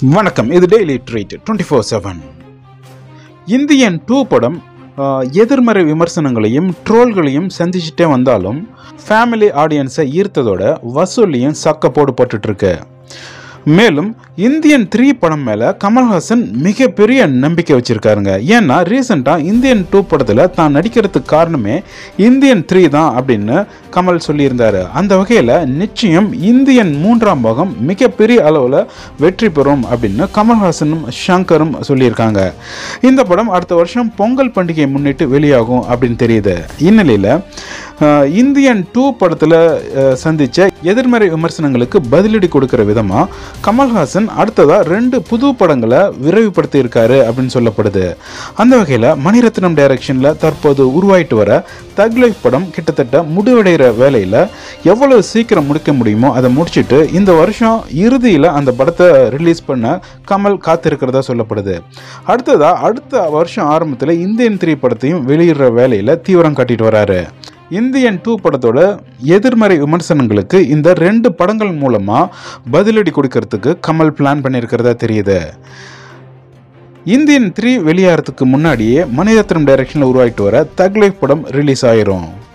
வணக்கம் இது daily treat twenty four seven Indian two படம் ஆஹ், எதிர்மறை விமர்சனங்களையும் ட்ரோல்களையும் சந்திச்சுட்டே வந்தாலும் ஃபேமிலி ஆடியன்ஸை ஈர்த்ததோட வசூல்லையும் சக்க போடு போட்டுட்டு இருக்கு மேலும் இந்தியன் த்ரீ படம் மேலே கமல்ஹாசன் மிகப்பெரிய நம்பிக்கை வச்சிருக்காருங்க ஏன்னா ரீசெண்டாக இந்தியன் டூ படத்தில் தான் நடிக்கிறதுக்கு காரணமே இந்தியன் த்ரீ தான் அப்படின்னு கமல் சொல்லியிருந்தாரு அந்த வகையில் நிச்சயம் இந்தியன் மூன்றாம் பாகம் மிகப்பெரிய அளவில் வெற்றி பெறும் அப்படின்னு கமல்ஹாசனும் ஷங்கரும் சொல்லியிருக்காங்க இந்த படம் அடுத்த வருஷம் பொங்கல் பண்டிகையை முன்னிட்டு வெளியாகும் அப்படின்னு தெரியுது இந்நிலையில் அஹ், இந்தியன் டூ படத்தில் சந்தித்த எதிர்மறை விமர்சனங்களுக்கு பதிலடி கொடுக்கிற விதமாக கமல்ஹாசன் அடுத்ததாக ரெண்டு புது படங்களை விரைவுபடுத்தி இருக்காரு அப்படின்னு சொல்லப்படுது அந்த வகையில் மணிரத்னம் டைரக்ஷனில் தற்போது உருவாயிட்டு வர தக் லைஃப் படம் கிட்டத்தட்ட முடிவடைகிற வேலையில் எவ்வளவு சீக்கிரம் முடிக்க முடியுமோ அதை முடிச்சிட்டு இந்த வருஷம் இறுதியில் அந்த படத்தை ரிலீஸ் பண்ண கமல் காத்திருக்கிறதா சொல்லப்படுது அடுத்ததாக அடுத்த வருஷம் ஆரம்பத்தில் இந்தியன் த்ரீ படத்தையும் வெளியிடுற வேலையில் தீவிரம் காட்டிட்டு வராரு இந்தியன் டூ படத்தோட எதிர்மறை விமர்சனங்களுக்கு இந்த ரெண்டு படங்கள் மூலமாக பதிலடி கொடுக்கறதுக்கு கமல் பிளான் பண்ணியிருக்கிறதா தெரியுது இந்தியன் த்ரீ வெளியாகிறதுக்கு முன்னாடியே மணிரத்னம் டைரக்ஷனில் உருவாகிட்டு வர தக் லைஃப் படம் ரிலீஸ் ஆயிரும்